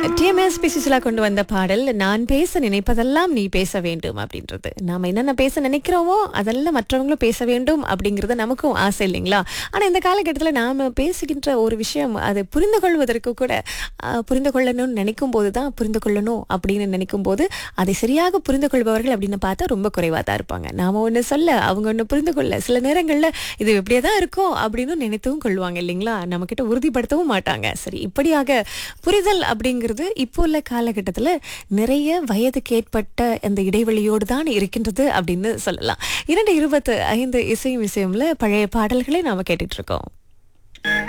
TMS பிசிசுலா கொண்டு வந்த பாடல் நான் பேச நினைப்பதெல்லாம் நீ பேச வேண்டும் அப்படின்றது நாம என்னென்ன பேச நினைக்கிறோமோ அதெல்லாம் மற்றவங்களும் பேச வேண்டும் அப்படிங்கிறது நமக்கும் ஆசை இல்லைங்களா ஆனா இந்த காலகட்டத்தில் நாம பேசுகின்ற ஒரு விஷயம் அது புரிந்து கொள்வதற்கு கூட ஆஹ், புரிந்து கொள்ளணும்னு நினைக்கும் போது தான் புரிந்து கொள்ளணும் அப்படின்னு நினைக்கும் போது அதை சரியாக புரிந்து கொள்பவர்கள் அப்படின்னு பார்த்தா ரொம்ப குறைவாக தான் இருப்பாங்க நாம ஒன்று சொல்ல அவங்க ஒன்று புரிந்து கொள்ள சில நேரங்களில் இது இப்படியே தான் இருக்கும் அப்படின்னு நினைத்தும் கொள்வாங்க இல்லைங்களா நம்மக்கிட்ட உறுதிப்படுத்தவும் மாட்டாங்க சரி இப்படியாக புரிதல் அப்படிங்கிறது இப்போ உள்ள காலகட்டத்தில் நிறைய வயதுக்கு ஏற்பட்ட அந்த இடைவெளியோடு தான் இருக்கின்றது அப்படின்னு சொல்லலாம் இரண்டு இருபத்து ஐந்து இசையும் விஷயம்ல பழைய பாடல்களை நாம கேட்டுட்டு இருக்கோம்